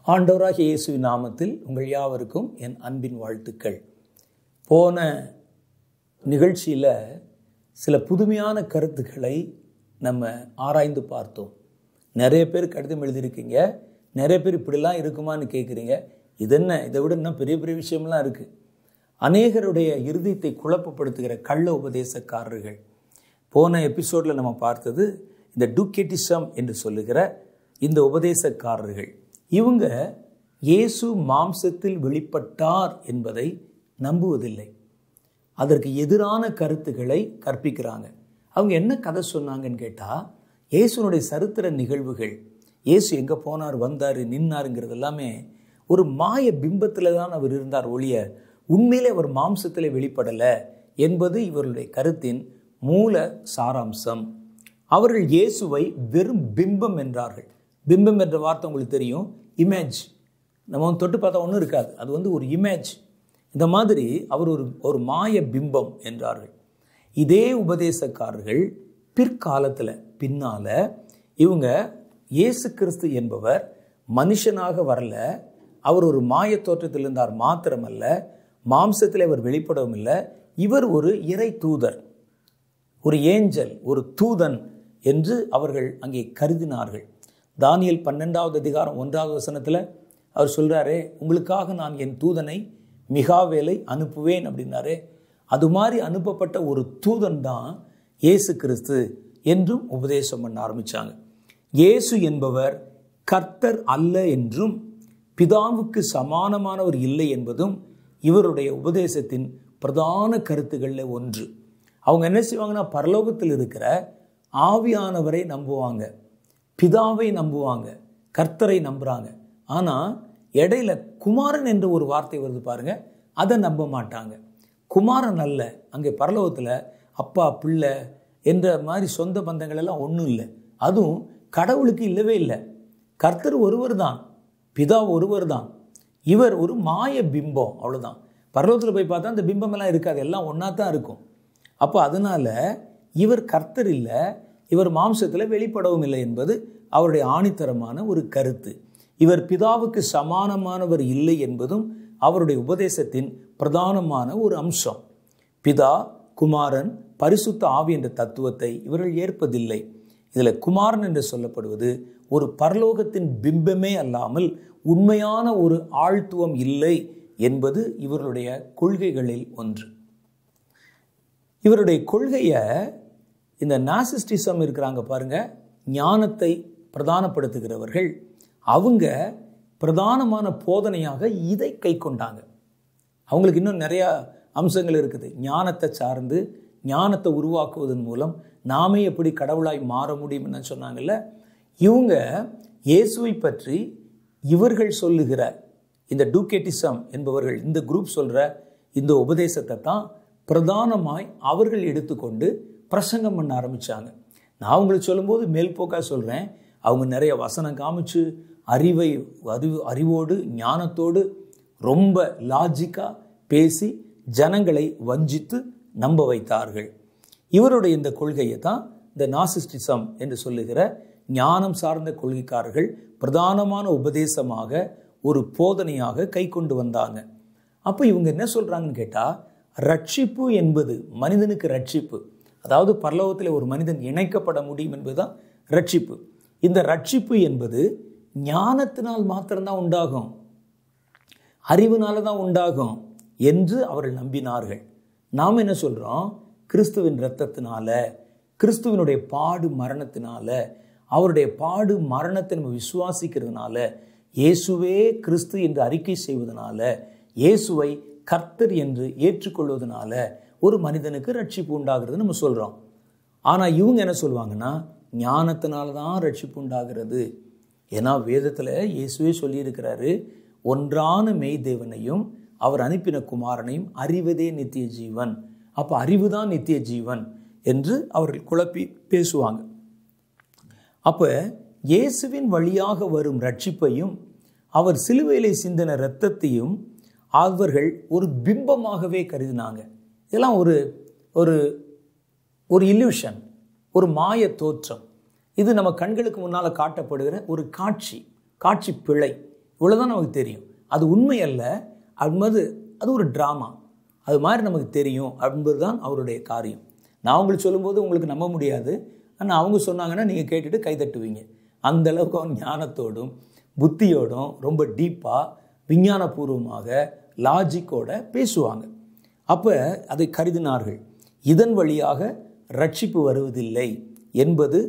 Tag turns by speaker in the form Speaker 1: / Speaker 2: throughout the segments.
Speaker 1: ஆண்டவராகிய இயேசுவின் நாமத்தில் உங்கள் யாவருக்கும் என் அன்பின் வாழ்த்துக்கள் போன நிகழ்ச்சியில் சில புதுமையான கருத்துக்களை நம்ம ஆராய்ந்து பார்த்தோம் நிறைய பேர் கடிதம் எழுதியிருக்கீங்க நிறைய பேர் இப்படிலாம் இருக்குமான்னு கேட்குறீங்க இது என்ன இதை விட இன்னும் பெரிய பெரிய விஷயம்லாம் இருக்குது அநேகருடைய இருதயத்தை குழப்பப்படுத்துகிற கள்ள உபதேசக்காரர்கள் போன எபிசோடில் நம்ம பார்த்தது இந்த டூக்கெட்டிசம் என்று சொல்லுகிற இந்த உபதேசக்காரர்கள் இவங்க இயேசு மாம்சத்தில் வெளிப்பட்டார் என்பதை நம்புவதில்லை அதற்கு எதிரான கருத்துக்களை கற்பிக்கிறாங்க அவங்க என்ன கதை சொன்னாங்கன்னு கேட்டால் இயேசுனுடைய சரித்திர நிகழ்வுகள் இயேசு எங்கே போனார் வந்தார் நின்னாருங்கிறது எல்லாமே ஒரு மாய பிம்பத்தில் தான் அவர் இருந்தார் ஒழிய உண்மையிலே அவர் மாம்சத்தில் வெளிப்படலை என்பது இவர்களுடைய கருத்தின் மூல சாராம்சம் அவர்கள் இயேசுவை வெறும் பிம்பம் என்றார்கள் பிம்பம் என்ற வார்த்தை உங்களுக்கு தெரியும் இமேஜ் நம்ம வந்து தொட்டு பார்த்தா ஒன்றும் இருக்காது அது வந்து ஒரு இமேஜ் இந்த மாதிரி அவர் ஒரு ஒரு மாய பிம்பம் என்றார்கள் இதே உபதேசக்காரர்கள் பிற்காலத்தில் பின்னால் இவங்க இயேசு கிறிஸ்து என்பவர் மனுஷனாக வரல அவர் ஒரு மாய தோற்றத்தில் இருந்தார் மாத்திரமல்ல மாம்சத்தில் அவர் வெளிப்படவும் இல்லை இவர் ஒரு இறை தூதர் ஒரு ஏஞ்சல் ஒரு தூதன் என்று அவர்கள் அங்கே கருதினார்கள் தானியல் பன்னெண்டாவது அதிகாரம் ஒன்றாவது வசனத்தில் அவர் சொல்கிறாரே உங்களுக்காக நான் என் தூதனை மிகாவேலை அனுப்புவேன் அப்படின்னாரே அது மாதிரி அனுப்பப்பட்ட ஒரு தூதன் தான் இயேசு கிறிஸ்து என்றும் உபதேசம் பண்ண ஆரம்பித்தாங்க இயேசு என்பவர் கர்த்தர் அல்ல என்றும் பிதாவுக்கு சமானமானவர் இல்லை என்பதும் இவருடைய உபதேசத்தின் பிரதான கருத்துக்களில் ஒன்று அவங்க என்ன செய்வாங்கன்னா பரலோகத்தில் இருக்கிற ஆவியானவரை நம்புவாங்க பிதாவை நம்புவாங்க கர்த்தரை நம்புகிறாங்க ஆனால் இடையில குமாரன் என்ற ஒரு வார்த்தை வருது பாருங்க அதை நம்ப மாட்டாங்க குமாரன் அல்ல அங்கே பரலோகத்தில் அப்பா பிள்ளை என்ற மாதிரி சொந்த பந்தங்கள் எல்லாம் ஒன்றும் இல்லை அதுவும் கடவுளுக்கு இல்லவே இல்லை கர்த்தர் ஒருவர் தான் பிதா ஒருவர் தான் இவர் ஒரு மாய பிம்பம் அவ்வளோதான் பரலோகத்தில் போய் பார்த்தா அந்த பிம்பமெல்லாம் இருக்காது எல்லாம் ஒன்றா தான் இருக்கும் அப்போ அதனால் இவர் கர்த்தர் இல்லை இவர் மாம்சத்தில் வெளிப்படவும் இல்லை என்பது அவருடைய ஆணித்தரமான ஒரு கருத்து இவர் பிதாவுக்கு சமானமானவர் இல்லை என்பதும் அவருடைய உபதேசத்தின் பிரதானமான ஒரு அம்சம் பிதா குமாரன் பரிசுத்த ஆவி என்ற தத்துவத்தை இவர்கள் ஏற்பதில்லை இதில் குமாரன் என்று சொல்லப்படுவது ஒரு பரலோகத்தின் பிம்பமே அல்லாமல் உண்மையான ஒரு ஆழ்த்துவம் இல்லை என்பது இவர்களுடைய கொள்கைகளில் ஒன்று இவருடைய கொள்கையை இந்த நாசிஸ்டிசம் இருக்கிறாங்க பாருங்க ஞானத்தை பிரதானப்படுத்துகிறவர்கள் அவங்க பிரதானமான போதனையாக இதை கை கொண்டாங்க அவங்களுக்கு இன்னும் நிறையா அம்சங்கள் இருக்குது ஞானத்தை சார்ந்து ஞானத்தை உருவாக்குவதன் மூலம் நாமே எப்படி கடவுளாய் மாற முடியும்னு சொன்னாங்கல்ல இவங்க இயேசுவை பற்றி இவர்கள் சொல்லுகிற இந்த டூகேட்டிசம் என்பவர்கள் இந்த குரூப் சொல்கிற இந்த உபதேசத்தை தான் பிரதானமாய் அவர்கள் எடுத்துக்கொண்டு பிரசங்கம் பண்ண ஆரம்பித்தாங்க நான் உங்களுக்கு சொல்லும்போது மேல்போக்காக சொல்கிறேன் அவங்க நிறைய வசனம் காமிச்சு அறிவை அறிவு அறிவோடு ஞானத்தோடு ரொம்ப லாஜிக்காக பேசி ஜனங்களை வஞ்சித்து நம்ப வைத்தார்கள் இவருடைய இந்த கொள்கையை தான் இந்த நாசிஸ்டிசம் என்று சொல்லுகிற ஞானம் சார்ந்த கொள்கைக்காரர்கள் பிரதானமான உபதேசமாக ஒரு போதனையாக கை கொண்டு வந்தாங்க அப்போ இவங்க என்ன சொல்கிறாங்கன்னு கேட்டால் ரட்சிப்பு என்பது மனிதனுக்கு ரட்சிப்பு அதாவது பரலோகத்தில் ஒரு மனிதன் இணைக்கப்பட முடியும் என்பதுதான் ரட்சிப்பு இந்த ரட்சிப்பு என்பது ஞானத்தினால் மாத்திரம்தான் உண்டாகும் அறிவுனால தான் உண்டாகும் என்று அவர்கள் நம்பினார்கள் நாம் என்ன சொல்கிறோம் கிறிஸ்துவின் இரத்தத்தினால கிறிஸ்துவனுடைய பாடு மரணத்தினால அவருடைய பாடு மரணத்தை நம்ம விசுவாசிக்கிறதுனால இயேசுவே கிறிஸ்து என்று அறிக்கை செய்வதனால இயேசுவை கர்த்தர் என்று ஏற்றுக்கொள்வதனால ஒரு மனிதனுக்கு ரட்சிப்பு உண்டாகிறது நம்ம சொல்கிறோம் ஆனால் இவங்க என்ன சொல்லுவாங்கன்னா ஞானத்தினால தான் ரட்சிப்பு உண்டாகிறது ஏன்னா வேதத்தில் இயேசுவே சொல்லியிருக்கிறாரு ஒன்றான மெய் தேவனையும் அவர் அனுப்பின குமாரனையும் அறிவதே நித்திய ஜீவன் அப்போ அறிவு தான் நித்திய ஜீவன் என்று அவர்கள் குழப்பி பேசுவாங்க அப்போ இயேசுவின் வழியாக வரும் ரட்சிப்பையும் அவர் சிலுவையிலே சிந்தின இரத்தத்தையும் அவர்கள் ஒரு பிம்பமாகவே கருதினாங்க இதெல்லாம் ஒரு ஒரு ஒரு இல்யூஷன் ஒரு மாய தோற்றம் இது நம்ம கண்களுக்கு முன்னால் காட்டப்படுகிற ஒரு காட்சி காட்சி பிழை இவ்வளோதான் நமக்கு தெரியும் அது உண்மை அல்ல அப்படின்பது அது ஒரு ட்ராமா அது மாதிரி நமக்கு தெரியும் அப்படின்பது தான் அவருடைய காரியம் நான் உங்களுக்கு சொல்லும்போது உங்களுக்கு நம்ப முடியாது ஆனால் அவங்க சொன்னாங்கன்னா நீங்கள் கேட்டுட்டு கைதட்டுவீங்க அந்த அளவுக்கு அவன் ஞானத்தோடும் புத்தியோடும் ரொம்ப டீப்பாக விஞ்ஞானபூர்வமாக லாஜிக்கோட பேசுவாங்க அப்போ அதை கருதினார்கள் இதன் வழியாக ரட்சிப்பு வருவதில்லை என்பது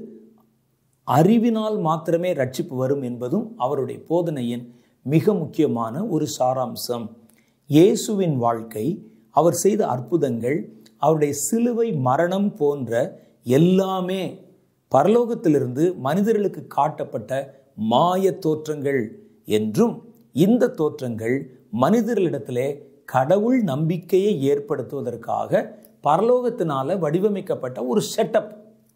Speaker 1: அறிவினால் மாத்திரமே ரட்சிப்பு வரும் என்பதும் அவருடைய போதனையின் மிக முக்கியமான ஒரு சாராம்சம் இயேசுவின் வாழ்க்கை அவர் செய்த அற்புதங்கள் அவருடைய சிலுவை மரணம் போன்ற எல்லாமே பரலோகத்திலிருந்து மனிதர்களுக்கு காட்டப்பட்ட மாய தோற்றங்கள் என்றும் இந்த தோற்றங்கள் மனிதர்களிடத்திலே கடவுள் நம்பிக்கையை ஏற்படுத்துவதற்காக பரலோகத்தினால வடிவமைக்கப்பட்ட ஒரு செட்டப்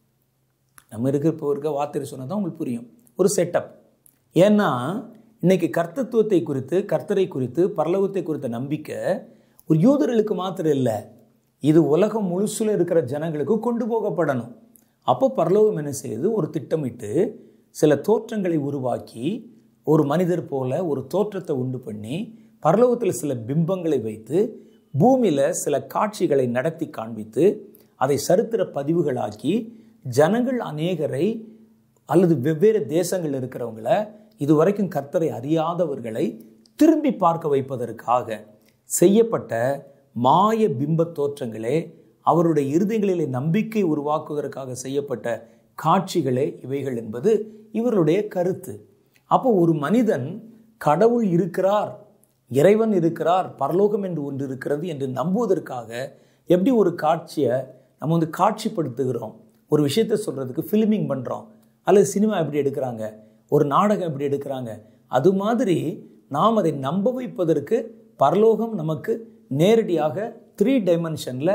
Speaker 1: நம்ம இருக்க இப்போ இருக்க வார்த்தை சொன்னதான் உங்களுக்கு புரியும் ஒரு செட்டப் ஏன்னா இன்னைக்கு கர்த்தத்துவத்தை குறித்து கர்த்தரை குறித்து பரலோகத்தை குறித்த நம்பிக்கை ஒரு யூதர்களுக்கு மாத்திரம் இல்லை இது உலகம் முழுசுல இருக்கிற ஜனங்களுக்கு கொண்டு போகப்படணும் அப்போ பரலோகம் என்ன செய்யுது ஒரு திட்டமிட்டு சில தோற்றங்களை உருவாக்கி ஒரு மனிதர் போல ஒரு தோற்றத்தை உண்டு பண்ணி பரலோகத்தில் சில பிம்பங்களை வைத்து பூமியில் சில காட்சிகளை நடத்தி காண்பித்து அதை சரித்திர பதிவுகளாக்கி ஜனங்கள் அநேகரை அல்லது வெவ்வேறு தேசங்கள் இருக்கிறவங்கள இதுவரைக்கும் கர்த்தரை அறியாதவர்களை திரும்பி பார்க்க வைப்பதற்காக செய்யப்பட்ட மாய பிம்ப தோற்றங்களே அவருடைய இருதயங்களிலே நம்பிக்கை உருவாக்குவதற்காக செய்யப்பட்ட காட்சிகளே இவைகள் என்பது இவருடைய கருத்து அப்போ ஒரு மனிதன் கடவுள் இருக்கிறார் இறைவன் இருக்கிறார் பரலோகம் என்று ஒன்று இருக்கிறது என்று நம்புவதற்காக எப்படி ஒரு காட்சியை நம்ம வந்து காட்சிப்படுத்துகிறோம் ஒரு விஷயத்தை சொல்கிறதுக்கு ஃபிலிமிங் பண்ணுறோம் அல்லது சினிமா எப்படி எடுக்கிறாங்க ஒரு நாடகம் எப்படி எடுக்கிறாங்க அது மாதிரி நாம் அதை நம்ப வைப்பதற்கு பரலோகம் நமக்கு நேரடியாக த்ரீ டைமென்ஷனில்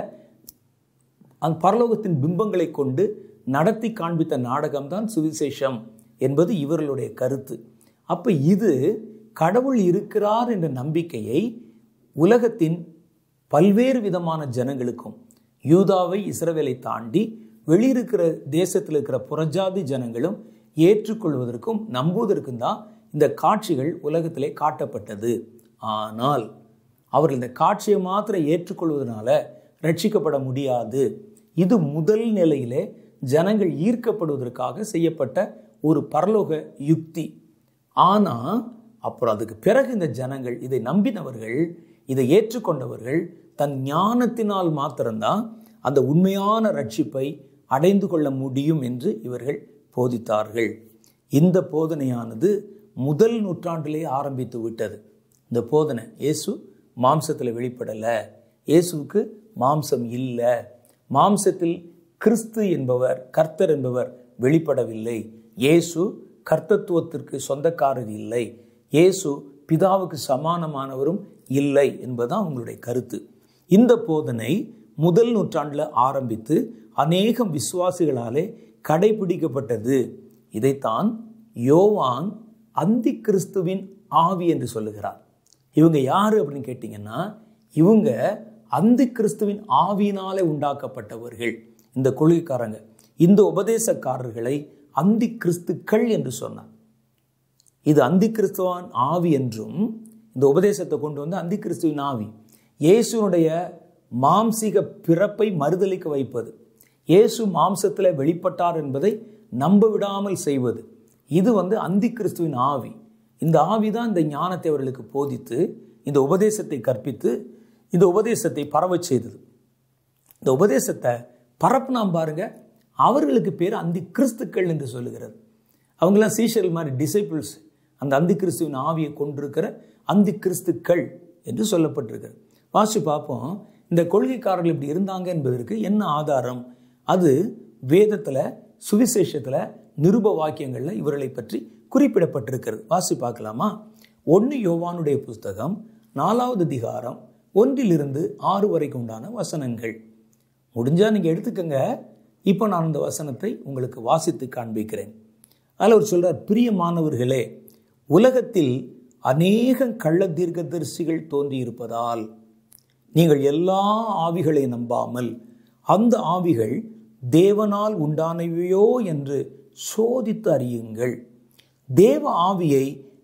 Speaker 1: அந்த பரலோகத்தின் பிம்பங்களை கொண்டு நடத்தி காண்பித்த நாடகம்தான் சுவிசேஷம் என்பது இவர்களுடைய கருத்து அப்போ இது கடவுள் இருக்கிறார் என்ற நம்பிக்கையை உலகத்தின் பல்வேறு விதமான ஜனங்களுக்கும் யூதாவை இஸ்ரவேலை தாண்டி வெளியிருக்கிற தேசத்தில் இருக்கிற புறஜாதி ஜனங்களும் ஏற்றுக்கொள்வதற்கும் நம்புவதற்கும் தான் இந்த காட்சிகள் உலகத்திலே காட்டப்பட்டது ஆனால் அவர்கள் இந்த காட்சியை மாத்திரம் ஏற்றுக்கொள்வதனால ரட்சிக்கப்பட முடியாது இது முதல் நிலையிலே ஜனங்கள் ஈர்க்கப்படுவதற்காக செய்யப்பட்ட ஒரு பரலோக யுக்தி ஆனால் அப்புறம் அதுக்கு பிறகு இந்த ஜனங்கள் இதை நம்பினவர்கள் இதை ஏற்றுக்கொண்டவர்கள் தன் ஞானத்தினால் மாத்திரம்தான் அந்த உண்மையான ரட்சிப்பை அடைந்து கொள்ள முடியும் என்று இவர்கள் போதித்தார்கள் இந்த போதனையானது முதல் நூற்றாண்டிலே ஆரம்பித்து விட்டது இந்த போதனை இயேசு மாம்சத்தில் வெளிப்படலை இயேசுவுக்கு மாம்சம் இல்லை மாம்சத்தில் கிறிஸ்து என்பவர் கர்த்தர் என்பவர் வெளிப்படவில்லை இயேசு கர்த்தத்துவத்திற்கு சொந்தக்காரர் இல்லை இயேசு பிதாவுக்கு சமானமானவரும் இல்லை என்பதுதான் உங்களுடைய கருத்து இந்த போதனை முதல் நூற்றாண்டில் ஆரம்பித்து அநேகம் விசுவாசிகளாலே கடைபிடிக்கப்பட்டது இதைத்தான் யோவான் அந்தி கிறிஸ்துவின் ஆவி என்று சொல்லுகிறார் இவங்க யாரு அப்படின்னு கேட்டிங்கன்னா இவங்க அந்தி கிறிஸ்துவின் ஆவியினாலே உண்டாக்கப்பட்டவர்கள் இந்த கொள்கைக்காரங்க இந்த உபதேசக்காரர்களை அந்தி கிறிஸ்துக்கள் என்று சொன்னார் இது அந்தி கிறிஸ்துவான் ஆவி என்றும் இந்த உபதேசத்தை கொண்டு வந்து அந்தி கிறிஸ்துவின் ஆவி இயேசுனுடைய மாம்சீக பிறப்பை மறுதளிக்க வைப்பது இயேசு மாம்சத்தில் வெளிப்பட்டார் என்பதை நம்ப விடாமல் செய்வது இது வந்து அந்தி கிறிஸ்துவின் ஆவி இந்த ஆவி தான் இந்த ஞானத்தை அவர்களுக்கு போதித்து இந்த உபதேசத்தை கற்பித்து இந்த உபதேசத்தை பரவச் செய்தது இந்த உபதேசத்தை பரப்புனாம் பாருங்க அவர்களுக்கு பேர் அந்தி கிறிஸ்துக்கள் என்று சொல்லுகிறது அவங்களாம் சீஷர்கள் மாதிரி டிசைபிள்ஸ் அந்த அந்தி கிறிஸ்துவின் ஆவியை கொண்டிருக்கிற அந்தி கிறிஸ்துக்கள் என்று சொல்லப்பட்டிருக்கிறது வாசி பார்ப்போம் இந்த கொள்கைக்காரர்கள் இப்படி இருந்தாங்க என்பதற்கு என்ன ஆதாரம் அது வேதத்தில் சுவிசேஷத்தில் நிருப வாக்கியங்களில் இவர்களை பற்றி குறிப்பிடப்பட்டிருக்கிறது வாசி பார்க்கலாமா ஒன்று யோவானுடைய புஸ்தகம் நாலாவது அதிகாரம் ஒன்றிலிருந்து ஆறு வரைக்கும் உண்டான வசனங்கள் முடிஞ்சால் நீங்கள் எடுத்துக்கங்க இப்போ நான் அந்த வசனத்தை உங்களுக்கு வாசித்து காண்பிக்கிறேன் அதில் அவர் சொல்கிறார் பிரியமானவர்களே உலகத்தில் அநேக கள்ள தீர்க்கதரிசிகள் தோன்றியிருப்பதால் நீங்கள் எல்லா ஆவிகளை நம்பாமல் அந்த ஆவிகள் தேவனால் உண்டானவையோ என்று சோதித்து அறியுங்கள் தேவ ஆவியை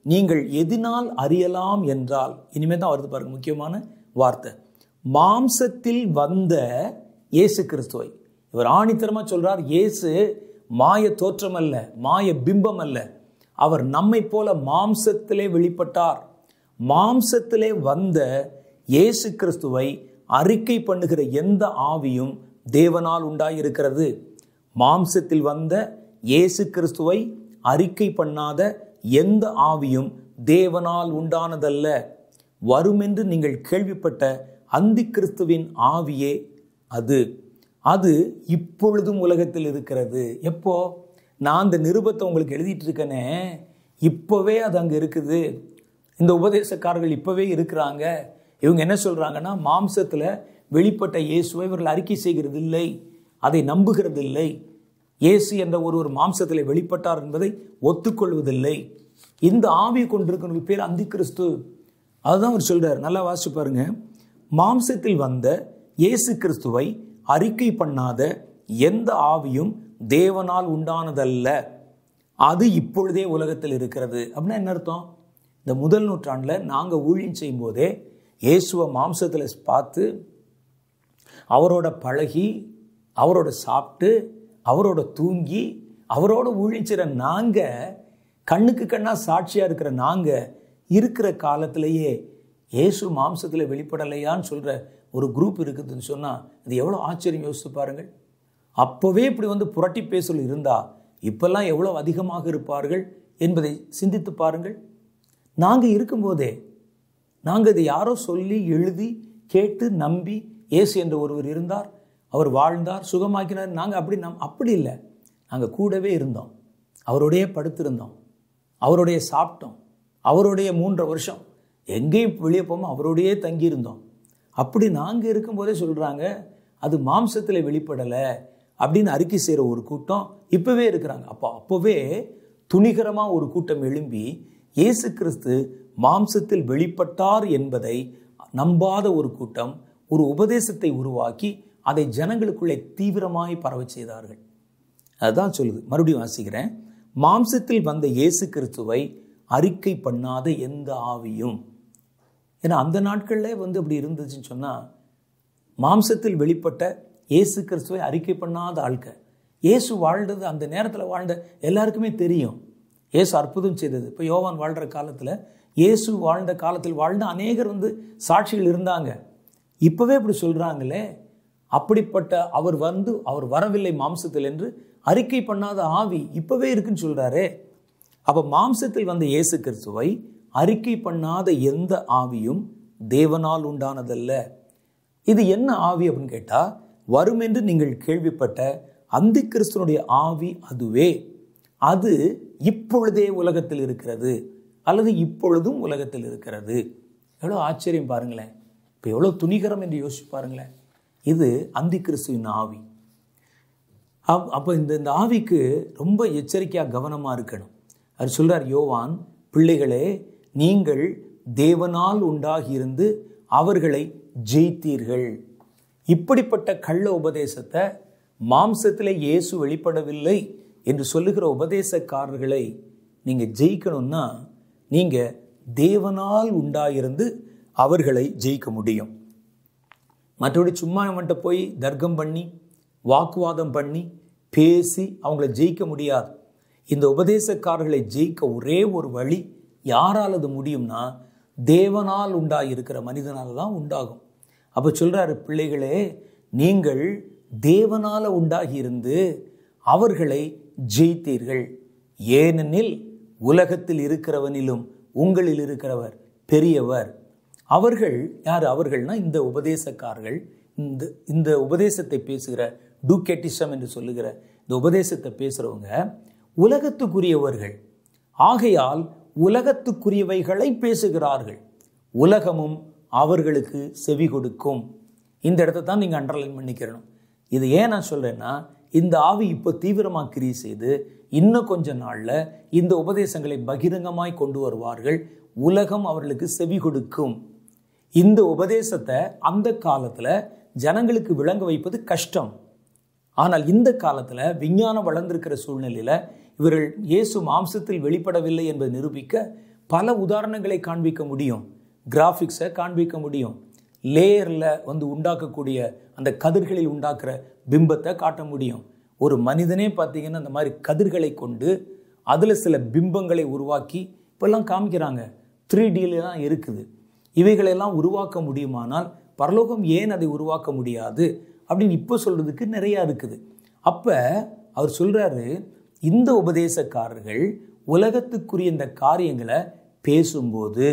Speaker 1: நீங்கள் எதினால் அறியலாம் என்றால் இனிமே தான் வருது பாருங்க முக்கியமான வார்த்தை மாம்சத்தில் வந்த இயேசு கிறிஸ்துவை இவர் ஆணித்தரமா சொல்றார் இயேசு மாய தோற்றம் அல்ல மாய பிம்பம் அல்ல அவர் நம்மை போல மாம்சத்திலே வெளிப்பட்டார் மாம்சத்திலே வந்த இயேசு கிறிஸ்துவை அறிக்கை பண்ணுகிற எந்த ஆவியும் தேவனால் உண்டாயிருக்கிறது மாம்சத்தில் வந்த இயேசு கிறிஸ்துவை அறிக்கை பண்ணாத எந்த ஆவியும் தேவனால் உண்டானதல்ல வருமென்று நீங்கள் கேள்விப்பட்ட அந்தி கிறிஸ்துவின் ஆவியே அது அது இப்பொழுதும் உலகத்தில் இருக்கிறது எப்போ நான் அந்த நிருபத்தை உங்களுக்கு எழுதிட்டு இருக்கேனே இப்போவே அது அங்கே இருக்குது இந்த உபதேசக்காரர்கள் இப்போவே இருக்கிறாங்க இவங்க என்ன சொல்கிறாங்கன்னா மாம்சத்தில் வெளிப்பட்ட இயேசுவை இவர்கள் அறிக்கை செய்கிறது இல்லை அதை நம்புகிறதில்லை இயேசு என்ற ஒரு ஒரு மாம்சத்தில் வெளிப்பட்டார் என்பதை ஒத்துக்கொள்வதில்லை இந்த ஆவி கொண்டிருக்கிற பேர் அந்தி கிறிஸ்து அதுதான் அவர் சொல்றார் நல்லா வாசிச்சு பாருங்க மாம்சத்தில் வந்த இயேசு கிறிஸ்துவை அறிக்கை பண்ணாத எந்த ஆவியும் தேவனால் உண்டானதல்ல அது இப்பொழுதே உலகத்தில் இருக்கிறது அப்படின்னா என்ன அர்த்தம் இந்த முதல் நூற்றாண்டில் நாங்கள் ஊழியம் செய்யும் போதே இயேசுவை மாம்சத்தில் பார்த்து அவரோட பழகி அவரோட சாப்பிட்டு அவரோட தூங்கி அவரோட ஊழிச்சிற நாங்கள் கண்ணுக்கு கண்ணாக சாட்சியாக இருக்கிற நாங்கள் இருக்கிற காலத்திலேயே இயேசு மாம்சத்தில் வெளிப்படலையான்னு சொல்கிற ஒரு குரூப் இருக்குதுன்னு சொன்னால் அது எவ்வளோ ஆச்சரியம் யோசித்து பாருங்கள் அப்போவே இப்படி வந்து புரட்டி பேசல் இருந்தால் இப்பெல்லாம் எவ்வளோ அதிகமாக இருப்பார்கள் என்பதை சிந்தித்து பாருங்கள் நாங்கள் இருக்கும்போதே நாங்கள் இதை யாரோ சொல்லி எழுதி கேட்டு நம்பி இயேசு என்ற ஒருவர் இருந்தார் அவர் வாழ்ந்தார் சுகமாக்கினார் நாங்கள் அப்படி நம் அப்படி இல்லை நாங்கள் கூடவே இருந்தோம் அவரோடையே படுத்திருந்தோம் அவருடைய சாப்பிட்டோம் அவருடைய மூன்றரை வருஷம் எங்கேயும் வெளியே போகாமல் அவரோடையே தங்கியிருந்தோம் அப்படி நாங்கள் இருக்கும்போதே சொல்கிறாங்க அது மாம்சத்தில் வெளிப்படலை அப்படின்னு அறிக்கை செய்கிற ஒரு கூட்டம் இப்போவே இருக்கிறாங்க அப்போ அப்போவே துணிகரமாக ஒரு கூட்டம் எழும்பி இயேசு கிறிஸ்து மாம்சத்தில் வெளிப்பட்டார் என்பதை நம்பாத ஒரு கூட்டம் ஒரு உபதேசத்தை உருவாக்கி அதை ஜனங்களுக்குள்ளே தீவிரமாய் பரவச் செய்தார்கள் அதுதான் சொல்லுது மறுபடியும் வாசிக்கிறேன் மாம்சத்தில் வந்த இயேசு கிறிஸ்துவை அறிக்கை பண்ணாத எந்த ஆவியும் ஏன்னா அந்த நாட்களில் வந்து அப்படி இருந்துச்சுன்னு சொன்னால் மாம்சத்தில் வெளிப்பட்ட இயேசு கிறிஸ்துவை அறிக்கை பண்ணாத ஆட்க இயேசு வாழ்ந்தது அந்த நேரத்தில் வாழ்ந்த எல்லாருக்குமே தெரியும் இயேசு அற்புதம் செய்தது இப்போ யோவான் வாழ்கிற காலத்தில் இயேசு வாழ்ந்த காலத்தில் வாழ்ந்த அநேகர் வந்து சாட்சிகள் இருந்தாங்க இப்போவே இப்படி சொல்கிறாங்களே அப்படிப்பட்ட அவர் வந்து அவர் வரவில்லை மாம்சத்தில் என்று அறிக்கை பண்ணாத ஆவி இப்போவே இருக்குன்னு சொல்கிறாரே அப்போ மாம்சத்தில் வந்த இயேசு கிறிஸ்துவை அறிக்கை பண்ணாத எந்த ஆவியும் தேவனால் உண்டானதல்ல இது என்ன ஆவி அப்படின்னு கேட்டால் வரும் என்று நீங்கள் கேள்விப்பட்ட அந்தி கிறிஸ்துவனுடைய ஆவி அதுவே அது இப்பொழுதே உலகத்தில் இருக்கிறது அல்லது இப்பொழுதும் உலகத்தில் இருக்கிறது எவ்வளோ ஆச்சரியம் பாருங்களேன் இப்போ எவ்வளோ துணிகரம் என்று யோசிச்சு பாருங்களேன் இது அந்தி கிறிஸ்துவின் ஆவி அப் அப்போ இந்த இந்த ஆவிக்கு ரொம்ப எச்சரிக்கையாக கவனமாக இருக்கணும் அவர் சொல்கிறார் யோவான் பிள்ளைகளே நீங்கள் தேவனால் உண்டாகியிருந்து அவர்களை ஜெயித்தீர்கள் இப்படிப்பட்ட கள்ள உபதேசத்தை மாம்சத்தில் இயேசு வெளிப்படவில்லை என்று சொல்லுகிற உபதேசக்காரர்களை நீங்கள் ஜெயிக்கணும்னா நீங்கள் தேவனால் உண்டாயிருந்து அவர்களை ஜெயிக்க முடியும் மற்றபடி சும்மா அவன்கிட்ட போய் தர்க்கம் பண்ணி வாக்குவாதம் பண்ணி பேசி அவங்கள ஜெயிக்க முடியாது இந்த உபதேசக்காரர்களை ஜெயிக்க ஒரே ஒரு வழி யாரால் அது முடியும்னா தேவனால் உண்டாகியிருக்கிற மனிதனால் தான் உண்டாகும் அப்போ சொல்கிறாரு பிள்ளைகளே நீங்கள் தேவனால் உண்டாகி இருந்து அவர்களை ஜெயித்தீர்கள் ஏனெனில் உலகத்தில் இருக்கிறவனிலும் உங்களில் இருக்கிறவர் பெரியவர் அவர்கள் யார் அவர்கள்னா இந்த உபதேசக்காரர்கள் இந்த இந்த உபதேசத்தை பேசுகிற டூகெட்டிசம் என்று சொல்லுகிற இந்த உபதேசத்தை பேசுகிறவங்க உலகத்துக்குரியவர்கள் ஆகையால் உலகத்துக்குரியவைகளை பேசுகிறார்கள் உலகமும் அவர்களுக்கு செவி கொடுக்கும் இந்த இடத்த தான் நீங்கள் அண்டர்லைன் பண்ணிக்கிறணும் இது ஏன் நான் சொல்கிறேன்னா இந்த ஆவி இப்போ தீவிரமாக கிரி செய்து இன்னும் கொஞ்ச நாளில் இந்த உபதேசங்களை பகிரங்கமாய் கொண்டு வருவார்கள் உலகம் அவர்களுக்கு செவி கொடுக்கும் இந்த உபதேசத்தை அந்த காலத்தில் ஜனங்களுக்கு விளங்க வைப்பது கஷ்டம் ஆனால் இந்த காலத்தில் விஞ்ஞானம் வளர்ந்திருக்கிற சூழ்நிலையில் இவர்கள் இயேசு மாம்சத்தில் வெளிப்படவில்லை என்பதை நிரூபிக்க பல உதாரணங்களை காண்பிக்க முடியும் கிராஃபிக்ஸை காண்பிக்க முடியும் லேயரில் வந்து உண்டாக்கக்கூடிய அந்த கதிர்களில் உண்டாக்குற பிம்பத்தை காட்ட முடியும் ஒரு மனிதனே பார்த்தீங்கன்னா அந்த மாதிரி கதிர்களை கொண்டு அதில் சில பிம்பங்களை உருவாக்கி இப்பெல்லாம் காமிக்கிறாங்க த்ரீ தான் இருக்குது இவைகளெல்லாம் உருவாக்க முடியுமானால் பரலோகம் ஏன் அதை உருவாக்க முடியாது அப்படின்னு இப்போ சொல்கிறதுக்கு நிறையா இருக்குது அப்போ அவர் சொல்கிறாரு இந்த உபதேசக்காரர்கள் உலகத்துக்குரிய இந்த காரியங்களை பேசும்போது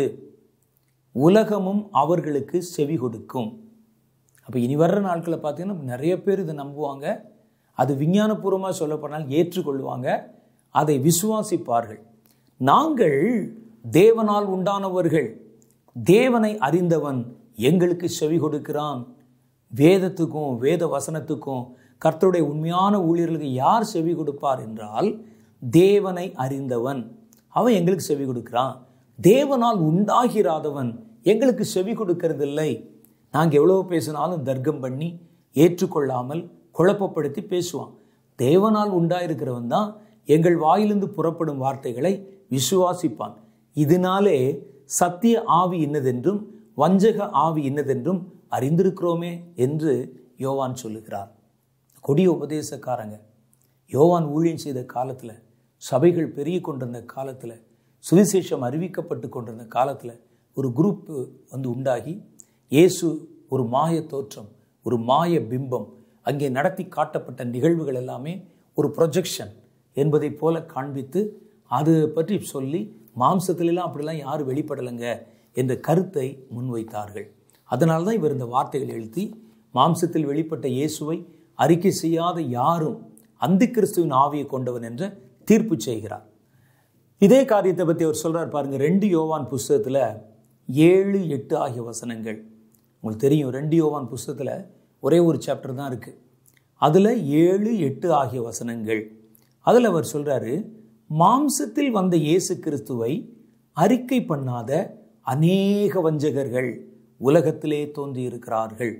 Speaker 1: உலகமும் அவர்களுக்கு செவி கொடுக்கும் அப்போ இனி வர்ற நாட்களில் பார்த்தீங்கன்னா நிறைய பேர் இதை நம்புவாங்க அது விஞ்ஞானபூர்வமாக சொல்லப்போனால் ஏற்றுக்கொள்வாங்க அதை விசுவாசிப்பார்கள் நாங்கள் தேவனால் உண்டானவர்கள் தேவனை அறிந்தவன் எங்களுக்கு செவி கொடுக்கிறான் வேதத்துக்கும் வேத வசனத்துக்கும் கர்த்தருடைய உண்மையான ஊழியர்களுக்கு யார் செவி கொடுப்பார் என்றால் தேவனை அறிந்தவன் அவன் எங்களுக்கு செவி கொடுக்கிறான் தேவனால் உண்டாகிறாதவன் எங்களுக்கு செவி கொடுக்கறதில்லை நாங்கள் எவ்வளோ பேசினாலும் தர்க்கம் பண்ணி ஏற்றுக்கொள்ளாமல் குழப்பப்படுத்தி பேசுவான் தேவனால் உண்டாயிருக்கிறவன் தான் எங்கள் வாயிலிருந்து புறப்படும் வார்த்தைகளை விசுவாசிப்பான் இதனாலே சத்திய ஆவி இன்னதென்றும் வஞ்சக ஆவி இன்னதென்றும் அறிந்திருக்கிறோமே என்று யோவான் சொல்லுகிறார் கொடிய உபதேசக்காரங்க யோவான் ஊழியம் செய்த காலத்தில் சபைகள் பெருகி கொண்டிருந்த காலத்தில் சுவிசேஷம் அறிவிக்கப்பட்டு கொண்டிருந்த காலத்தில் ஒரு குரூப் வந்து உண்டாகி இயேசு ஒரு மாய தோற்றம் ஒரு மாய பிம்பம் அங்கே நடத்தி காட்டப்பட்ட நிகழ்வுகள் எல்லாமே ஒரு ப்ரொஜெக்ஷன் என்பதை போல காண்பித்து அது பற்றி சொல்லி மாம்சத்திலெல்லாம் அப்படிலாம் யாரும் வெளிப்படலைங்க என்ற கருத்தை முன்வைத்தார்கள் அதனால தான் இவர் இந்த வார்த்தைகள் எழுதி மாம்சத்தில் வெளிப்பட்ட இயேசுவை அறிக்கை செய்யாத யாரும் அந்தி கிறிஸ்துவின் ஆவியை கொண்டவன் என்ற தீர்ப்பு செய்கிறார் இதே காரியத்தை பற்றி அவர் சொல்கிறார் பாருங்க ரெண்டு யோவான் புஸ்தகத்தில் ஏழு எட்டு ஆகிய வசனங்கள் உங்களுக்கு தெரியும் ரெண்டு யோவான் புஸ்தகத்தில் ஒரே ஒரு சாப்டர் தான் இருக்குது அதில் ஏழு எட்டு ஆகிய வசனங்கள் அதில் அவர் சொல்கிறாரு மாம்சத்தில் வந்த இயேசு கிறிஸ்துவை அறிக்கை பண்ணாத அநேக வஞ்சகர்கள் உலகத்திலே தோன்றியிருக்கிறார்கள்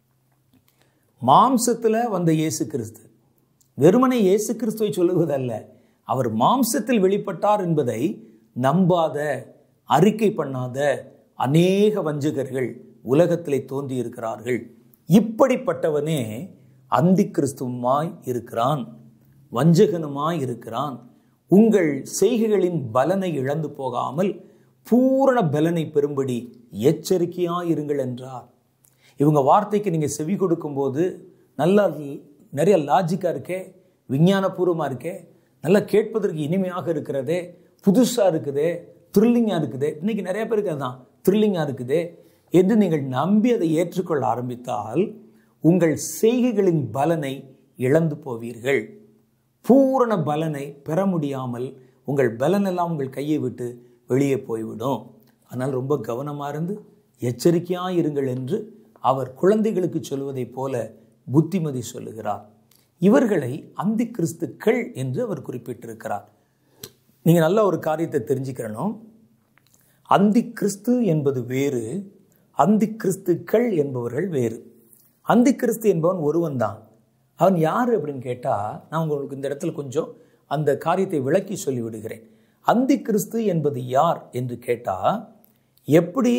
Speaker 1: மாம்சத்தில் வந்த இயேசு கிறிஸ்து வெறுமனை இயேசு கிறிஸ்துவை சொல்லுவதல்ல அவர் மாம்சத்தில் வெளிப்பட்டார் என்பதை நம்பாத அறிக்கை பண்ணாத அநேக வஞ்சகர்கள் உலகத்திலே தோன்றியிருக்கிறார்கள் இப்படிப்பட்டவனே அந்தி கிறிஸ்துவமாய் இருக்கிறான் வஞ்சகனுமாய் இருக்கிறான் உங்கள் செய்கைகளின் பலனை இழந்து போகாமல் பூரண பலனை பெறும்படி எச்சரிக்கையாக இருங்கள் என்றார் இவங்க வார்த்தைக்கு நீங்கள் செவி கொடுக்கும்போது நல்லா நிறைய லாஜிக்காக இருக்கே விஞ்ஞானபூர்வமாக இருக்கே நல்லா கேட்பதற்கு இனிமையாக இருக்கிறதே புதுசாக இருக்குதே த்ரில்லிங்காக இருக்குதே இன்றைக்கி நிறைய பேருக்கு அதுதான் த்ரில்லிங்காக இருக்குதே என்று நீங்கள் நம்பி அதை ஏற்றுக்கொள்ள ஆரம்பித்தால் உங்கள் செய்கைகளின் பலனை இழந்து போவீர்கள் பூரண பலனை பெற முடியாமல் உங்கள் பலனெல்லாம் உங்கள் கையை விட்டு வெளியே போய்விடும் அதனால் ரொம்ப கவனமாக இருந்து எச்சரிக்கையாக இருங்கள் என்று அவர் குழந்தைகளுக்கு சொல்வதைப் போல புத்திமதி சொல்லுகிறார் இவர்களை அந்தி கிறிஸ்துக்கள் என்று அவர் குறிப்பிட்டிருக்கிறார் நீங்கள் நல்ல ஒரு காரியத்தை தெரிஞ்சுக்கிறணும் அந்தி கிறிஸ்து என்பது வேறு அந்தி கிறிஸ்துக்கள் என்பவர்கள் வேறு அந்தி கிறிஸ்து என்பவன் ஒருவன் தான் அவன் யார் அப்படின்னு கேட்டால் நான் உங்களுக்கு இந்த இடத்துல கொஞ்சம் அந்த காரியத்தை விளக்கி சொல்லி விடுகிறேன் அந்தி கிறிஸ்து என்பது யார் என்று கேட்டால் எப்படி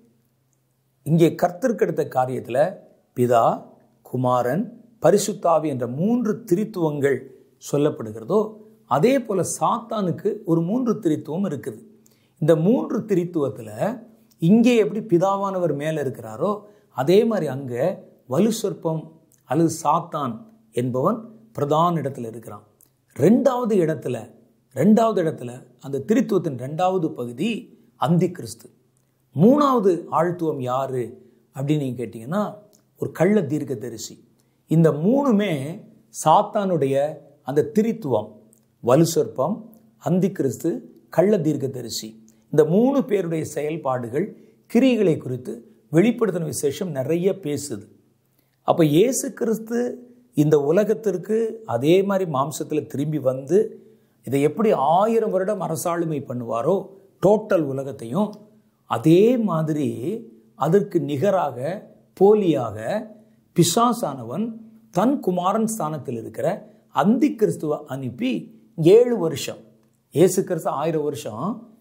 Speaker 1: இங்கே கர்த்தருக்கெடுத்த காரியத்தில் பிதா குமாரன் பரிசுத்தாவி என்ற மூன்று திரித்துவங்கள் சொல்லப்படுகிறதோ அதே போல் சாத்தானுக்கு ஒரு மூன்று திரித்துவம் இருக்குது இந்த மூன்று திரித்துவத்தில் இங்கே எப்படி பிதாவானவர் மேலே இருக்கிறாரோ அதே மாதிரி அங்கே வலு சொற்பம் அல்லது சாத்தான் என்பவன் பிரதான இடத்துல இருக்கிறான் ரெண்டாவது இடத்துல ரெண்டாவது இடத்துல அந்த திரித்துவத்தின் ரெண்டாவது பகுதி அந்தி கிறிஸ்து மூணாவது ஆழ்த்துவம் யாரு அப்படின்னு நீங்கள் கேட்டிங்கன்னா ஒரு கள்ள தீர்க்க தரிசி இந்த மூணுமே சாத்தானுடைய அந்த திரித்துவம் வலு சொற்பம் அந்தி கிறிஸ்து கள்ள தீர்க்க தரிசி இந்த மூணு பேருடைய செயல்பாடுகள் கிரிகளை குறித்து வெளிப்படுத்தின விசேஷம் நிறைய பேசுது அப்போ இயேசு கிறிஸ்து இந்த உலகத்திற்கு அதே மாதிரி மாம்சத்தில் திரும்பி வந்து இதை எப்படி ஆயிரம் வருடம் அரசாளுமை பண்ணுவாரோ டோட்டல் உலகத்தையும் அதே மாதிரி அதற்கு நிகராக போலியாக பிசாசானவன் தன் குமாரன் ஸ்தானத்தில் இருக்கிற அந்தி கிறிஸ்துவ அனுப்பி ஏழு வருஷம் இயேசு கிறிஸ்து ஆயிரம் வருஷம்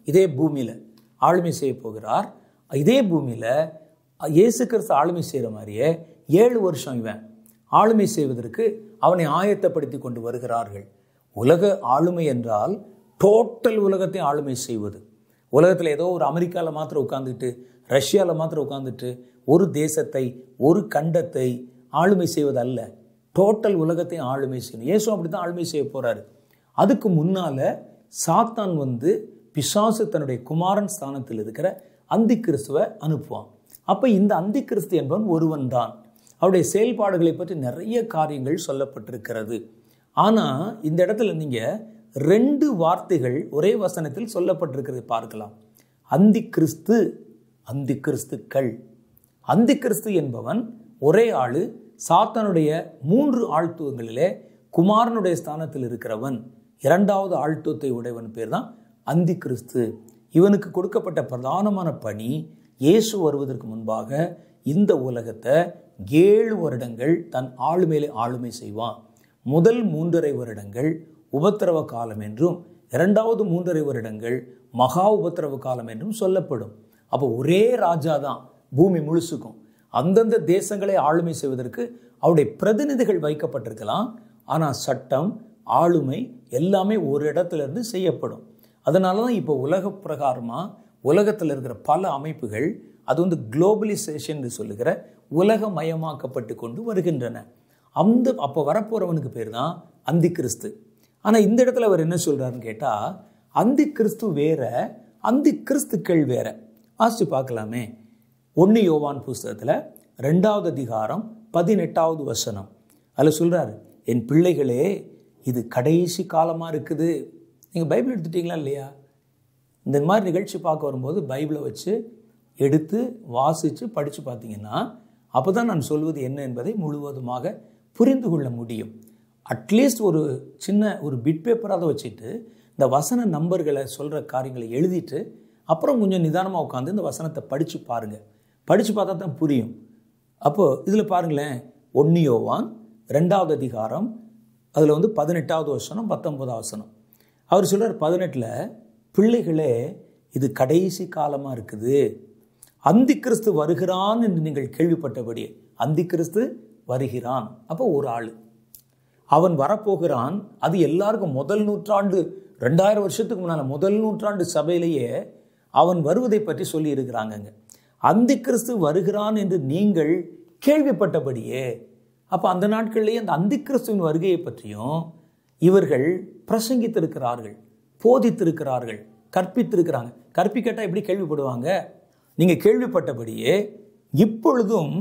Speaker 1: இதே பூமியில் ஆளுமை செய்ய போகிறார் இதே பூமியில் இயேசு கிறிஸ்து ஆளுமை செய்கிற மாதிரியே ஏழு வருஷம் இவன் ஆளுமை செய்வதற்கு அவனை ஆயத்தப்படுத்தி கொண்டு வருகிறார்கள் உலக ஆளுமை என்றால் டோட்டல் உலகத்தை ஆளுமை செய்வது உலகத்தில் ஏதோ ஒரு அமெரிக்காவில் மாத்திரம் உட்காந்துட்டு ரஷ்யாவில் மாத்திரம் உட்காந்துட்டு ஒரு தேசத்தை ஒரு கண்டத்தை ஆளுமை செய்வது அல்ல டோட்டல் உலகத்தை ஆளுமை செய்யணும் இயேசு அப்படி தான் ஆளுமை செய்ய போகிறாரு அதுக்கு முன்னால் சாத்தான் வந்து பிசாசு தன்னுடைய குமாரன் ஸ்தானத்தில் இருக்கிற அந்தி கிறிஸ்துவை அனுப்புவான் அப்போ இந்த அந்தி கிறிஸ்து என்பவன் ஒருவன் தான் அவருடைய செயல்பாடுகளை பற்றி நிறைய காரியங்கள் சொல்லப்பட்டிருக்கிறது ஆனால் இந்த இடத்துல நீங்கள் ரெண்டு வார்த்தைகள் ஒரே வசனத்தில் சொல்லப்பட்டிருக்கிறது பார்க்கலாம் அந்தி கிறிஸ்து அந்தி கிறிஸ்துக்கள் அந்தி கிறிஸ்து என்பவன் ஒரே ஆளு சாத்தானுடைய மூன்று ஆழ்த்துவங்களிலே குமாரனுடைய ஸ்தானத்தில் இருக்கிறவன் இரண்டாவது ஆழ்த்துவத்தை உடையவன் பேர் தான் அந்தி கிறிஸ்து இவனுக்கு கொடுக்கப்பட்ட பிரதானமான பணி இயேசு வருவதற்கு முன்பாக இந்த உலகத்தை ஏழு வருடங்கள் தன் ஆளுமையிலே ஆளுமை செய்வான் முதல் மூன்றரை வருடங்கள் உபத்திரவ காலம் என்றும் இரண்டாவது மூன்றரை வருடங்கள் மகா உபத்திரவ காலம் என்றும் சொல்லப்படும் அப்போ ஒரே ராஜா தான் பூமி முழுசுக்கும் அந்தந்த தேசங்களை ஆளுமை செய்வதற்கு அவருடைய பிரதிநிதிகள் வைக்கப்பட்டிருக்கலாம் ஆனால் சட்டம் ஆளுமை எல்லாமே ஒரு இடத்துல இருந்து செய்யப்படும் அதனால தான் இப்போ உலக பிரகாரமாக உலகத்தில் இருக்கிற பல அமைப்புகள் அது வந்து குளோபலைசேஷன் சொல்லுகிற உலகமயமாக்கப்பட்டு கொண்டு வருகின்றன அந்த அப்போ வரப்போகிறவனுக்கு பேர் தான் அந்தி கிறிஸ்து ஆனால் இந்த இடத்துல அவர் என்ன சொல்கிறாருன்னு கேட்டால் அந்தி கிறிஸ்து வேற அந்தி கிறிஸ்துக்கள் வேற வாசித்து பார்க்கலாமே ஒன்று யோவான் புஸ்தகத்தில் ரெண்டாவது அதிகாரம் பதினெட்டாவது வசனம் அதில் சொல்கிறார் என் பிள்ளைகளே இது கடைசி காலமாக இருக்குது நீங்கள் பைபிள் எடுத்துட்டீங்களா இல்லையா இந்த மாதிரி நிகழ்ச்சி பார்க்க வரும்போது பைபிளை வச்சு எடுத்து வாசித்து படித்து பார்த்தீங்கன்னா அப்போ தான் நான் சொல்வது என்ன என்பதை முழுவதுமாக புரிந்து கொள்ள முடியும் அட்லீஸ்ட் ஒரு சின்ன ஒரு பிட் பேப்பராக வச்சுட்டு இந்த வசன நம்பர்களை சொல்கிற காரியங்களை எழுதிட்டு அப்புறம் கொஞ்சம் நிதானமாக உட்காந்து இந்த வசனத்தை படித்து பாருங்கள் படித்து பார்த்தா தான் புரியும் அப்போது இதில் பாருங்களேன் ஒன்னியோவான் ரெண்டாவது அதிகாரம் அதில் வந்து பதினெட்டாவது வசனம் பத்தொன்பதாவது வசனம் அவர் சொல்கிறார் பதினெட்டில் பிள்ளைகளே இது கடைசி காலமாக இருக்குது அந்தி கிறிஸ்து வருகிறான் என்று நீங்கள் கேள்விப்பட்டபடி அந்தி கிறிஸ்து வருகிறான் அப்போ ஒரு ஆள் அவன் வரப்போகிறான் அது எல்லாருக்கும் முதல் நூற்றாண்டு ரெண்டாயிரம் வருஷத்துக்கு முன்னால் முதல் நூற்றாண்டு சபையிலேயே அவன் வருவதை பற்றி சொல்லி இருக்கிறாங்கங்க அந்தி கிறிஸ்து வருகிறான் என்று நீங்கள் கேள்விப்பட்டபடியே அப்போ அந்த நாட்களிலேயே அந்த அந்தி கிறிஸ்துவின் வருகையை பற்றியும் இவர்கள் பிரசங்கித்திருக்கிறார்கள் போதித்திருக்கிறார்கள் கற்பித்திருக்கிறாங்க கற்பிக்கட்டால் எப்படி கேள்விப்படுவாங்க நீங்கள் கேள்விப்பட்டபடியே இப்பொழுதும்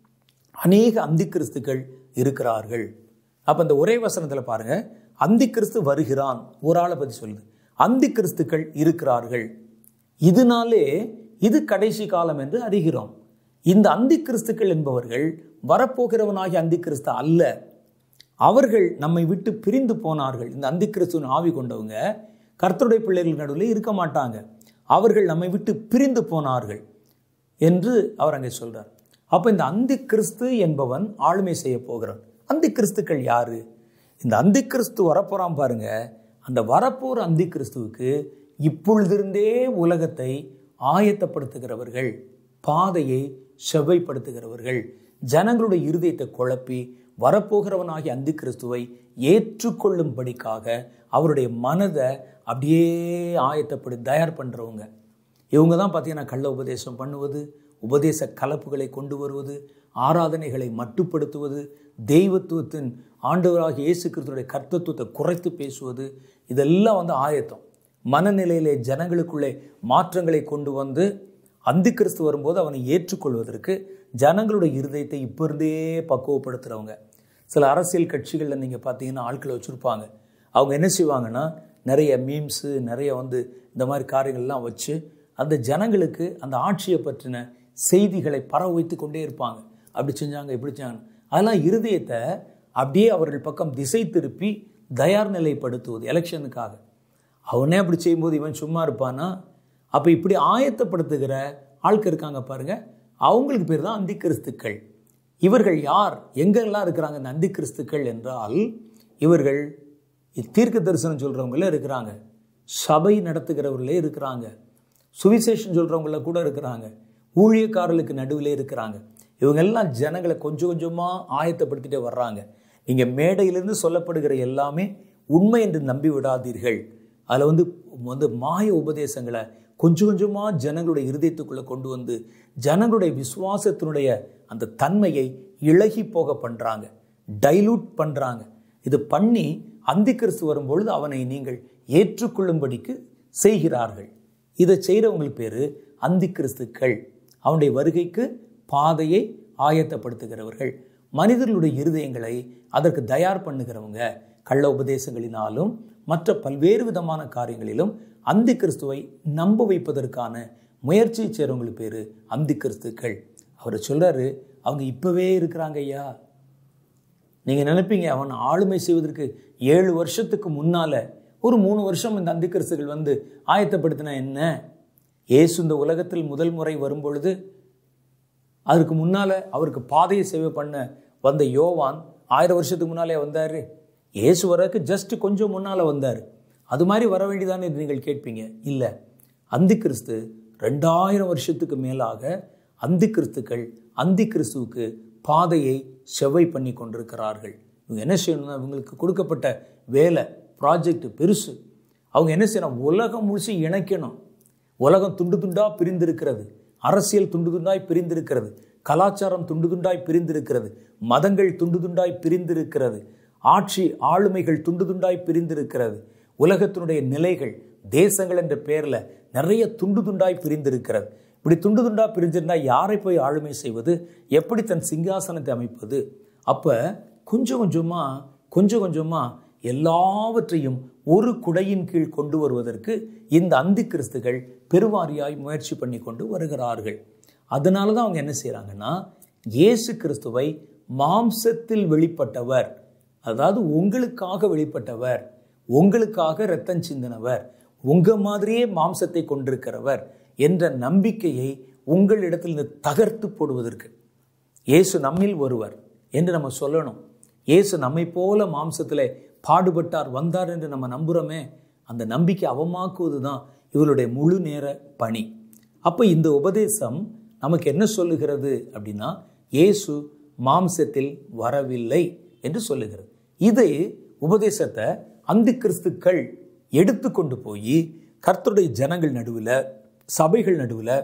Speaker 1: அநேக அந்தி கிறிஸ்துக்கள் இருக்கிறார்கள் அப்போ இந்த ஒரே வசனத்தில் பாருங்க அந்தி கிறிஸ்து வருகிறான் ஒரு ஆளை பற்றி சொல்லுது அந்தி கிறிஸ்துக்கள் இருக்கிறார்கள் இதனாலே இது கடைசி காலம் என்று அறிகிறோம் இந்த அந்தி கிறிஸ்துக்கள் என்பவர்கள் வரப்போகிறவனாகிய அந்தி கிறிஸ்து அல்ல அவர்கள் நம்மை விட்டு பிரிந்து போனார்கள் இந்த அந்தி கிறிஸ்துவின் ஆவி கொண்டவங்க கர்த்தருடைய பிள்ளைகள் நடுவில் இருக்க மாட்டாங்க அவர்கள் நம்மை விட்டு பிரிந்து போனார்கள் என்று அவர் அங்கே சொல்றார் அப்போ இந்த அந்தி கிறிஸ்து என்பவன் ஆளுமை செய்ய போகிறான் அந்தி கிறிஸ்துக்கள் யாரு இந்த அந்தி கிறிஸ்து வரப்போறான் பாருங்க அந்த வரப்போற அந்தி கிறிஸ்துவுக்கு இப்பொழுதிருந்தே உலகத்தை ஆயத்தப்படுத்துகிறவர்கள் பாதையை செவ்வைப்படுத்துகிறவர்கள் ஜனங்களுடைய இருதயத்தை குழப்பி வரப்போகிறவனாகிய அந்தி கிறிஸ்துவை ஏற்றுக்கொள்ளும்படிக்காக அவருடைய மனதை அப்படியே ஆயத்தப்படி தயார் பண்ணுறவங்க இவங்க தான் பார்த்தீங்கன்னா கள்ள உபதேசம் பண்ணுவது உபதேச கலப்புகளை கொண்டு வருவது ஆராதனைகளை மட்டுப்படுத்துவது தெய்வத்துவத்தின் ஆண்டவராக இயேசு கிறிஸ்துடைய கர்த்தத்துவத்தை குறைத்து பேசுவது இதெல்லாம் வந்து ஆயத்தம் மனநிலையிலே ஜனங்களுக்குள்ளே மாற்றங்களை கொண்டு வந்து அந்தி கிறிஸ்து வரும்போது அவனை ஏற்றுக்கொள்வதற்கு ஜனங்களுடைய இருதயத்தை இப்போ இருந்தே பக்குவப்படுத்துகிறவங்க சில அரசியல் கட்சிகளில் நீங்கள் பார்த்தீங்கன்னா ஆட்களை வச்சுருப்பாங்க அவங்க என்ன செய்வாங்கன்னா நிறைய மீம்ஸு நிறைய வந்து இந்த மாதிரி காரியங்கள்லாம் வச்சு அந்த ஜனங்களுக்கு அந்த ஆட்சியை பற்றின செய்திகளை பரவ வைத்து கொண்டே இருப்பாங்க அப்படி செஞ்சாங்க இப்படி செஞ்சாங்க அதெல்லாம் இருதயத்தை அப்படியே அவர்கள் பக்கம் திசை திருப்பி தயார் நிலைப்படுத்துவது எலெக்ஷனுக்காக அவனே அப்படி செய்யும்போது இவன் சும்மா இருப்பானா அப்போ இப்படி ஆயத்தப்படுத்துகிற ஆட்கள் இருக்காங்க பாருங்க அவங்களுக்கு பேர் தான் அந்தி கிறிஸ்துக்கள் இவர்கள் யார் எங்கெல்லாம் இருக்கிறாங்க இந்த அந்தி கிறிஸ்துக்கள் என்றால் இவர்கள் தீர்க்க தரிசனம் சொல்கிறவங்கள இருக்கிறாங்க சபை நடத்துகிறவர்களே இருக்கிறாங்க சுவிசேஷம் சொல்கிறவங்கள கூட இருக்கிறாங்க ஊழியக்காரர்களுக்கு நடுவிலே இருக்கிறாங்க இவங்க எல்லாம் ஜனங்களை கொஞ்சம் கொஞ்சமாக ஆயத்தப்படுத்திட்டே வர்றாங்க நீங்கள் மேடையிலிருந்து சொல்லப்படுகிற எல்லாமே உண்மை என்று நம்பி விடாதீர்கள் அதில் வந்து வந்து மாய உபதேசங்களை கொஞ்சம் கொஞ்சமாக ஜனங்களுடைய இருதயத்துக்குள்ளே கொண்டு வந்து ஜனங்களுடைய விசுவாசத்தினுடைய அந்த தன்மையை இழகி போக பண்ணுறாங்க டைலூட் பண்ணுறாங்க இது பண்ணி அந்தி கிறிஸ்து வரும்பொழுது அவனை நீங்கள் ஏற்றுக்கொள்ளும்படிக்கு செய்கிறார்கள் இதை செய்கிறவங்களுக்கு பேர் அந்தி கிறிஸ்துக்கள் அவனுடைய வருகைக்கு பாதையை ஆயத்தப்படுத்துகிறவர்கள் மனிதர்களுடைய இருதயங்களை அதற்கு தயார் பண்ணுகிறவங்க கள்ள உபதேசங்களினாலும் மற்ற பல்வேறு விதமான காரியங்களிலும் அந்தி கிறிஸ்துவை நம்ப வைப்பதற்கான முயற்சியை செய்கிறவங்களுக்கு பேர் அந்தி கிறிஸ்துக்கள் அவர் சொல்கிறாரு அவங்க இப்போவே இருக்கிறாங்க ஐயா நீங்கள் நினைப்பீங்க அவன் ஆளுமை செய்வதற்கு ஏழு வருஷத்துக்கு முன்னால் ஒரு மூணு வருஷம் இந்த அந்திக்கிறிஸ்துகள் வந்து ஆயத்தப்படுத்தினா என்ன ஏசு இந்த உலகத்தில் முதல் முறை வரும்பொழுது அதுக்கு முன்னால் அவருக்கு பாதையை சேவை பண்ண வந்த யோவான் ஆயிரம் வருஷத்துக்கு முன்னாலே வந்தார் ஏசு வரக்கு ஜஸ்ட் கொஞ்சம் முன்னால் வந்தார் அது மாதிரி வர வேண்டியதானே நீங்கள் கேட்பீங்க இல்லை அந்தி கிறிஸ்து ரெண்டாயிரம் வருஷத்துக்கு மேலாக அந்தி கிறிஸ்துக்கள் அந்தி கிறிஸ்துவுக்கு பாதையை செவ்வை பண்ணி கொண்டிருக்கிறார்கள் இவங்க என்ன செய்யணும்னா இவங்களுக்கு கொடுக்கப்பட்ட வேலை ப்ராஜெக்ட் பெருசு அவங்க என்ன செய்யணும் உலகம் முழுசு இணைக்கணும் உலகம் துண்டு துண்டாக பிரிந்திருக்கிறது அரசியல் துண்டு துண்டாய் பிரிந்திருக்கிறது கலாச்சாரம் துண்டு துண்டாய் பிரிந்திருக்கிறது மதங்கள் துண்டு துண்டாய் பிரிந்திருக்கிறது ஆட்சி ஆளுமைகள் துண்டு துண்டாய் பிரிந்திருக்கிறது உலகத்தினுடைய நிலைகள் தேசங்கள் என்ற பேரில் நிறைய துண்டு துண்டாய் பிரிந்திருக்கிறது இப்படி துண்டு துண்டா பிரிஞ்சிருந்தா யாரை போய் ஆளுமை செய்வது எப்படி தன் சிங்காசனத்தை அமைப்பது அப்போ கொஞ்சம் கொஞ்சமாக கொஞ்சம் கொஞ்சமாக எல்லாவற்றையும் ஒரு குடையின் கீழ் கொண்டு வருவதற்கு இந்த அந்தி கிறிஸ்துகள் பெருவாரியாய் முயற்சி பண்ணி கொண்டு வருகிறார்கள் அதனால தான் அவங்க என்ன செய்கிறாங்கன்னா இயேசு கிறிஸ்துவை மாம்சத்தில் வெளிப்பட்டவர் அதாவது உங்களுக்காக வெளிப்பட்டவர் உங்களுக்காக இரத்தம் சிந்தினவர் உங்க மாதிரியே மாம்சத்தை கொண்டிருக்கிறவர் என்ற நம்பிக்கையை உங்களிடத்தில் தகர்த்து போடுவதற்கு இயேசு நம்மில் ஒருவர் என்று நம்ம சொல்லணும் இயேசு நம்மை போல மாம்சத்தில் பாடுபட்டார் வந்தார் என்று நம்ம நம்புகிறோமே அந்த நம்பிக்கை அவமாக்குவது தான் இவருடைய முழு நேர பணி அப்போ இந்த உபதேசம் நமக்கு என்ன சொல்லுகிறது அப்படின்னா இயேசு மாம்சத்தில் வரவில்லை என்று சொல்லுகிறது இது உபதேசத்தை அந்த கிறிஸ்துக்கள் எடுத்து கொண்டு போய் கர்த்தருடைய ஜனங்கள் நடுவில் சபைகள் நடுவில்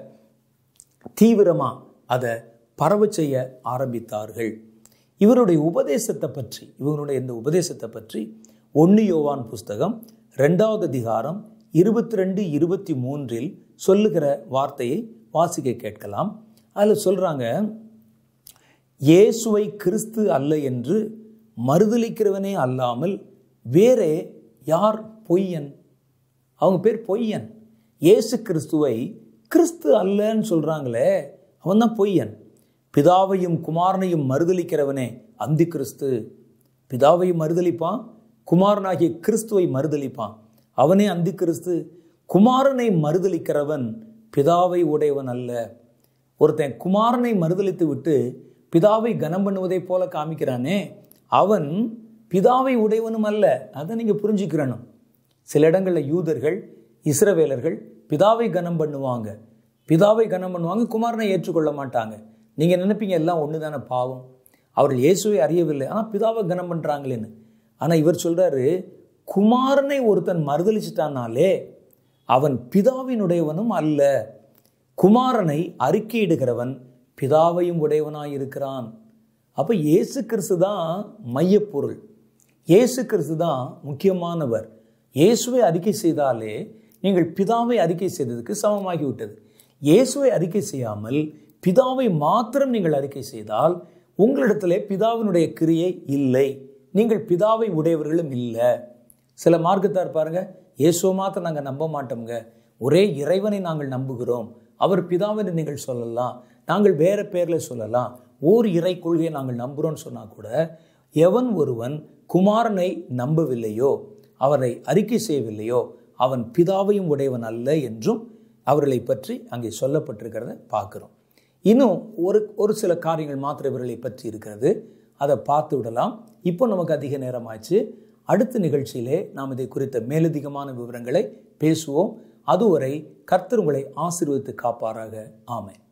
Speaker 1: தீவிரமாக அதை பரவ செய்ய ஆரம்பித்தார்கள் இவருடைய உபதேசத்தை பற்றி இவருடைய இந்த உபதேசத்தை பற்றி ஒன்று யோவான் புஸ்தகம் ரெண்டாவது அதிகாரம் இருபத்தி ரெண்டு இருபத்தி மூன்றில் சொல்லுகிற வார்த்தையை வாசிக்க கேட்கலாம் அதில் சொல்கிறாங்க இயேசுவை கிறிஸ்து அல்ல என்று மறுதளிக்கிறவனே அல்லாமல் வேறே யார் பொய்யன் அவங்க பேர் பொய்யன் இயேசு கிறிஸ்துவை கிறிஸ்து அல்லன்னு சொல்கிறாங்களே அவன் தான் பொய்யன் பிதாவையும் குமாரனையும் மறுதளிக்கிறவனே அந்தி கிறிஸ்து பிதாவையும் மறுதளிப்பான் குமாரனாகிய கிறிஸ்துவை மறுதளிப்பான் அவனே அந்தி கிறிஸ்து குமாரனை மறுதளிக்கிறவன் பிதாவை உடையவன் அல்ல ஒருத்தன் குமாரனை மறுதளித்து விட்டு பிதாவை கனம் பண்ணுவதைப் போல காமிக்கிறானே அவன் பிதாவை உடையவனும் அல்ல அதை நீங்கள் புரிஞ்சுக்கிறணும் சில இடங்களில் யூதர்கள் இஸ்ரவேலர்கள் பிதாவை கனம் பண்ணுவாங்க பிதாவை கனம் பண்ணுவாங்க குமாரனை ஏற்றுக்கொள்ள மாட்டாங்க நீங்கள் நினைப்பீங்க எல்லாம் ஒன்று தானே பாவம் அவர்கள் இயேசுவை அறியவில்லை ஆனால் பிதாவை கனம் பண்ணுறாங்களேன்னு ஆனால் இவர் சொல்கிறாரு குமாரனை ஒருத்தன் மறுதளிச்சிட்டானாலே அவன் பிதாவினுடையவனும் அல்ல குமாரனை அறிக்கையிடுகிறவன் பிதாவையும் உடையவனாய் இருக்கிறான் அப்போ இயேசு கிறிஸ்து தான் மையப்பொருள் இயேசு கிறிஸ்து தான் முக்கியமானவர் இயேசுவை அறிக்கை செய்தாலே நீங்கள் பிதாவை அறிக்கை செய்ததுக்கு சமமாகி விட்டது இயேசுவை அறிக்கை செய்யாமல் பிதாவை மாத்திரம் நீங்கள் அறிக்கை செய்தால் உங்களிடத்திலே பிதாவினுடைய கிரியை இல்லை நீங்கள் பிதாவை உடையவர்களும் இல்லை சில மார்க்கத்தார் பாருங்க இயேசுவை மாத்திரம் நாங்கள் நம்ப மாட்டோங்க ஒரே இறைவனை நாங்கள் நம்புகிறோம் அவர் பிதாவென்று நீங்கள் சொல்லலாம் நாங்கள் வேற பேரில் சொல்லலாம் ஓர் இறை கொள்கையை நாங்கள் நம்புகிறோம்னு சொன்னால் கூட எவன் ஒருவன் குமாரனை நம்பவில்லையோ அவரை அறிக்கை செய்யவில்லையோ அவன் பிதாவையும் உடையவன் அல்ல என்றும் அவர்களை பற்றி அங்கே சொல்லப்பட்டிருக்கிறத பார்க்குறோம் இன்னும் ஒரு ஒரு சில காரியங்கள் மாத்திர இவர்களை பற்றி இருக்கிறது அதை பார்த்து விடலாம் இப்போ நமக்கு அதிக நேரம் ஆச்சு அடுத்த நிகழ்ச்சியிலே நாம் இதை குறித்த மேலதிகமான விவரங்களை பேசுவோம் அதுவரை கர்த்தர் உங்களை ஆசீர்வதித்து காப்பாராக ஆமென்